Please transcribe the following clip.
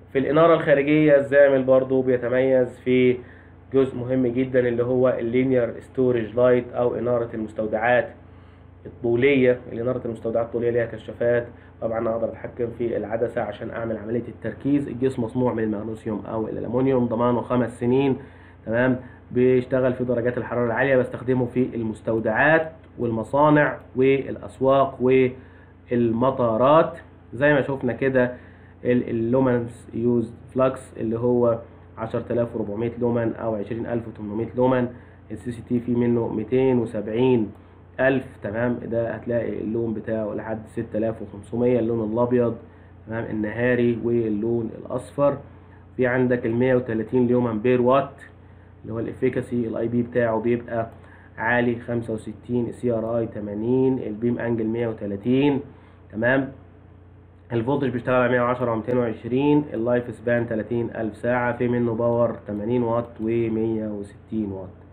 في الإنارة الخارجية الزامل برضو بيتميز في جزء مهم جدا اللي هو اللينير ستورج لايت أو إنارة المستودعات الطولية الإنارة المستودعات الطولية ليها كشافات طبعا أقدر أتحكم في العدسة عشان أعمل عملية التركيز الجسم مصنوع من المغنيسيوم أو الألمنيوم ضمانه خمس سنين تمام بيشتغل في درجات الحرارة العالية بستخدمه في المستودعات والمصانع والأسواق والمطارات زي ما شفنا كده اللومنس يوز فلكس اللي هو 10400 لومن أو 20800 لومن السي سي تي في منه 270 ألف تمام ده هتلاقي اللون بتاعه لحد 6500 اللون الأبيض تمام النهاري واللون الأصفر في عندك ال 130 ليومن بير وات اللي هو الافيكاسي الاي بي بتاعه بيبقى عالي 65 السي ار اي 80 البيم انجل 130 تمام الفولتج بيشتغل على 110 و 220 اللايف سبان 30 ألف ساعة في منه باور 80 واط و 160 واط